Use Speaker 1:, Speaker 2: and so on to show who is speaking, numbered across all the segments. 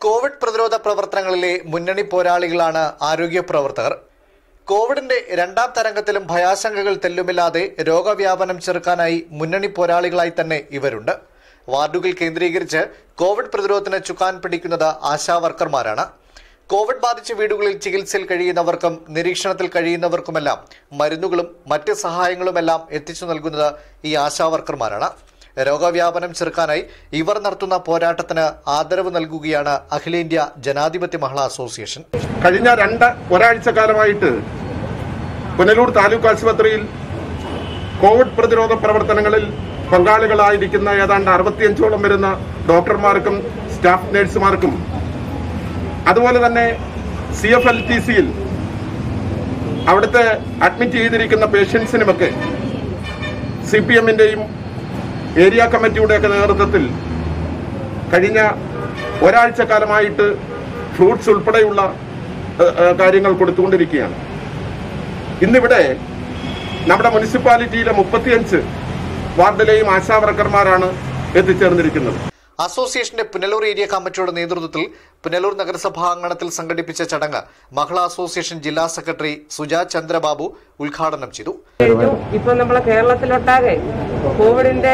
Speaker 1: Covid പ്രതിരോധ പ്രവർത്തനങ്ങളിലെ മുന്നണി പോരാളികളാണ് ആരോഗ്യ പ്രവർത്തകർ കോവിഡിന്റെ രണ്ടാം തരംഗത്തിലും ഭയാശങ്കകൾ തെല്ലുമില്ലാതെ രോഗവ്യാപനം ചെറുക്കാനായി മുന്നണി പോരാളികളായി തന്നെ ഇവരുണ്ട് വാർഡുകൾ കേന്ദ്രീകരിച്ച് കോവിഡ് പ്രതിരോധത്തിന് ചുക്കാൻ പിടിക്കുന്നത് ആശാ വർക്കർമാരാണ് കോവിഡ് ബാധിച്ച വീടുകളിൽ ചികിത്സയിൽ കഴിയുന്നവർക്കും നിരീക്ഷണത്തിൽ കഴിയുന്നവർക്കുമെല്ലാം മരുന്നുകളും മറ്റ് സഹായങ്ങളുമെല്ലാം എത്തിച്ചു നൽകുന്നത് ഈ ആശാ വർക്കർമാരാണ് രോഗവ്യാപനം ചെറുക്കാനായി ഇവർ നടത്തുന്ന പോരാട്ടത്തിന് ആദരവ് നൽകുകയാണ് അഖിലേന്ത്യാ ജനാധിപത്യ മഹിളാ അസോസിയേഷൻ
Speaker 2: കഴിഞ്ഞ രണ്ട് ഒരാഴ്ച കാലമായിട്ട് പുനലൂർ താലൂക്ക് ആശുപത്രിയിൽ കോവിഡ് പ്രതിരോധ പ്രവർത്തനങ്ങളിൽ പങ്കാളികളായിരിക്കുന്ന ഏതാണ്ട് അറുപത്തിയഞ്ചോളം വരുന്ന ഡോക്ടർമാർക്കും സ്റ്റാഫ് നഴ്സുമാർക്കും അതുപോലെ തന്നെ സി എഫ് എൽ ടി സിയിൽ അവിടുത്തെ അഡ്മിറ്റ് ചെയ്തിരിക്കുന്ന പേഷ്യൻസിനുമൊക്കെ സി പി എമ്മിന്റെയും ഏരിയ കമ്മിറ്റിയുടെയൊക്കെ നേതൃത്വത്തിൽ കഴിഞ്ഞ ഒരാഴ്ച കാലമായിട്ട് ഫ്രൂട്ട്സ് ഉൾപ്പെടെയുള്ള ഏഹ്, ഏഹ്, കാര്യങ്ങൾ കൊടുത്തുകൊണ്ടിരിക്കുകയാണ് ഇന്നിവിടെ നമ്മുടെ മുനിസിപ്പാലിറ്റിയിലെ മുപ്പത്തിയഞ്ച് വാർഡിലെയും ആശാ വർക്കർമാരാണ് എത്തിച്ചേർന്നിരിക്കുന്നത്
Speaker 1: അസോസിയേഷന്റെ പുനലൂർ ഏരിയ കമ്മിറ്റിയുടെ നേതൃത്വത്തിൽ പുനലൂർ നഗരസഭാ അങ്കണത്തിൽ സംഘടിപ്പിച്ച ചടങ്ങ് മഹിളാ അസോസിയേഷൻ ജില്ലാ സെക്രട്ടറി സുജാ ചന്ദ്രബാബു ഉദ്ഘാടനം ചെയ്തു
Speaker 3: കഴിഞ്ഞു ഇപ്പൊ നമ്മളെ കേരളത്തിലൊട്ടാകെ കോവിഡിന്റെ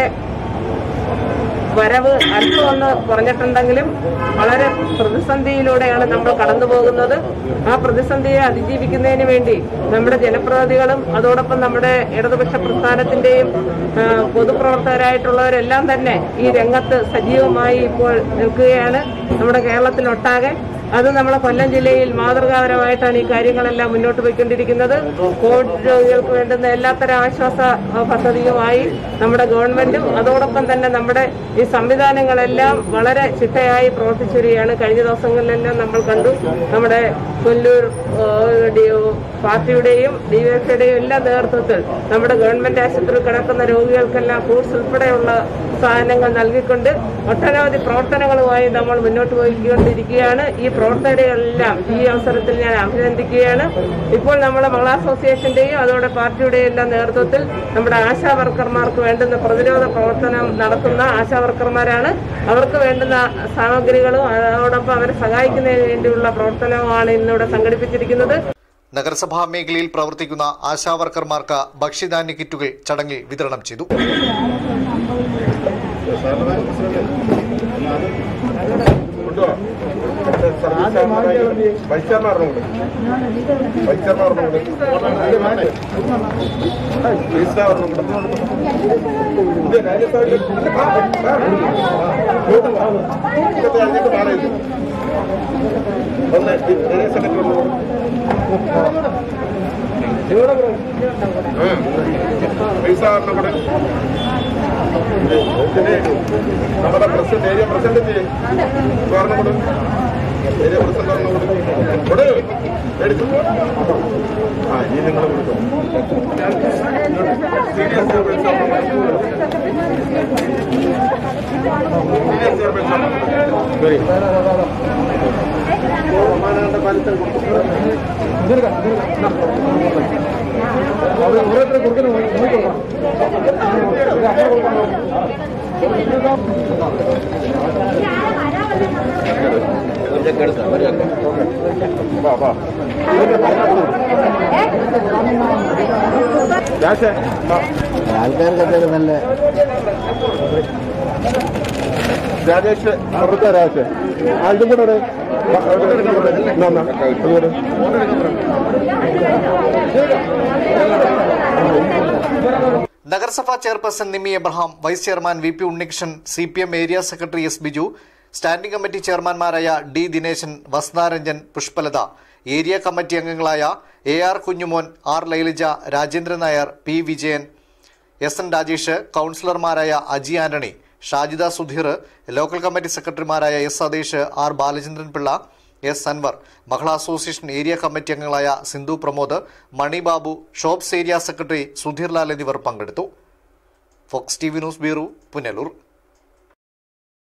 Speaker 3: വരവ് അല്പം ഒന്ന് കുറഞ്ഞിട്ടുണ്ടെങ്കിലും വളരെ പ്രതിസന്ധിയിലൂടെയാണ് നമ്മൾ കടന്നു പോകുന്നത് ആ പ്രതിസന്ധിയെ അതിജീവിക്കുന്നതിന് വേണ്ടി നമ്മുടെ ജനപ്രതിനിധികളും അതോടൊപ്പം നമ്മുടെ ഇടതുപക്ഷ പ്രസ്ഥാനത്തിന്റെയും ആ, പൊതുപ്രവർത്തകരായിട്ടുള്ളവരെല്ലാം തന്നെ ഈ രംഗത്ത് സജീവമായി ഇപ്പോൾ നിൽക്കുകയാണ് നമ്മുടെ കേരളത്തിലൊട്ടാകെ അത് നമ്മളെ കൊല്ലം ജില്ലയിൽ മാതൃകാപരമായിട്ടാണ് ഈ കാര്യങ്ങളെല്ലാം മുന്നോട്ട് പോയിക്കൊണ്ടിരിക്കുന്നത് കോവിഡ് രോഗികൾക്ക് വേണ്ടുന്ന എല്ലാത്തരം ആശ്വാസ അഹ്, പദ്ധതിയുമായി നമ്മുടെ ഗവൺമെന്റും അതോടൊപ്പം തന്നെ നമ്മുടെ ഈ സംവിധാനങ്ങളെല്ലാം വളരെ ചിട്ടയായി പ്രവർത്തിച്ചു വരികയാണ് കഴിഞ്ഞ ദിവസങ്ങളിലെല്ലാം നമ്മൾ കണ്ടു നമ്മുടെ കൊല്ലൂർ ഏഹ്, ഡി- പാർട്ടിയുടെയും ഡിവൈഎഫ്ഐയുടെയും എല്ലാ നേതൃത്വത്തിൽ നമ്മുടെ ഗവൺമെന്റ് ആശുപത്രിയിൽ കിടക്കുന്ന രോഗികൾക്കെല്ലാം ഫ്രൂട്ട്സ് ഉൾപ്പെടെയുള്ള സാധനങ്ങൾ നൽകിക്കൊണ്ട് ഒട്ടനവധി പ്രവർത്തനങ്ങളുമായി നമ്മൾ മുന്നോട്ട് പോയിക്കൊണ്ടിരിക്കുകയാണ് ഈ പ്രവർത്തനങ്ങളെല്ലാം ഈ അവസരത്തിൽ ഞാൻ അഭിനന്ദിക്കുകയാണ് ഇപ്പോൾ നമ്മുടെ മഹിളാ അസോസിയേഷന്റെയും അതോടെ പാർട്ടിയുടെയും എല്ലാം നേതൃത്വത്തിൽ നമ്മുടെ ആശാ വർക്കർമാർക്ക് വേണ്ടുന്ന പ്രതിരോധ പ്രവർത്തനം നടത്തുന്ന ആശാ വർക്കർമാരാണ് അവർക്ക് വേണ്ടുന്ന സാമഗ്രികളും അതോടൊപ്പം അവരെ സഹായിക്കുന്നതിന് വേണ്ടിയുള്ള പ്രവർത്തനവുമാണ് ഇന്നിവിടെ സംഘടിപ്പിച്ചിരിക്കുന്നത്
Speaker 1: നഗരസഭാ മേഖലയിൽ പ്രവർത്തിക്കുന്ന ആശാ വർക്കർമാർക്ക് ഭക്ഷ്യധാന്യ കിറ്റുകൾ ചടങ്ങിൽ വിതരണം ചെയ്തു
Speaker 2: കൊണ്ടുവാ. വൈസ് ചെയർമാൻ കൂടെ. വൈസ് ചെയർമാൻ കൂടെ. പ്ലീസ് സാർ ഒരെണ്ണം കൂടെ. ഇത് രാജസ്ഥാനിൽ ആ, ആ, ഇങ്ങോട്ട് വാ. ഇതൊക്കെ കഴിഞ്ഞിട്ട് മാറിയത് ഒന്ന് ഈ ഏരിയ സെക്രട്ടറി ഒന്ന് കൂടെ. ആ. പ്ലീസ് സാർ ഒരെണ്ണം കൂടെ. പിന്നെ നമ്മുടെ പ്രസിഡന്റ് ഏരിയ പ്രസിഡന്റ് കാരണം കൂടെ ഏരിയ പ്രസിഡന്റ് കാരണം കൂടെ കൂടെ എടുത്തു ആ ഇനി നിങ്ങൾ കൊടുക്കും സീനിയർ വെരി ഓരോരുത്തരെ കൊടുക്കുന്നു നോക്കിക്കോളാം വാ വാ രാജേ വാ
Speaker 4: ആൾക്കാർക്കൊക്കെ നല്ല
Speaker 2: രാജേഷ് അവിടുത്തെ രാജേഷ് ആ ഇതും കൂടെ ഇവിടെ. വാ, ഇവിടെ ഇവിടെ. എന്നാ, എന്നാ, അതുകൂടെ.
Speaker 1: നഗരസഭാ chairperson Nimi Abraham vice chairman V P Unnikrishnan C P M area secretary S Biju standing committee ചെയർമാൻമാരായ ഡി ദിനേശൻ വസ്നാരഞ്ജൻ പുഷ്പലത ഏരിയ കമ്മിറ്റി അംഗങ്ങളായ A R Kunjumon R Lailija Rajendran Nair P Vijayan S N Rajesh കൌൺസിലർമാരായ അജി ആന്റണി ഷാജിദ സുധീർ ലോക്കൽ കമ്മിറ്റി സെക്രട്ടറിമാരായ S Satheesh R Balachandran Pillai S Anwar Mahila association area committee അംഗങ്ങളായ Sindhu Pramod Mani Babu shops area secretary Sudheer Lal എന്നിവർ പങ്കെടുത്തു Fox T V news bureau Punalur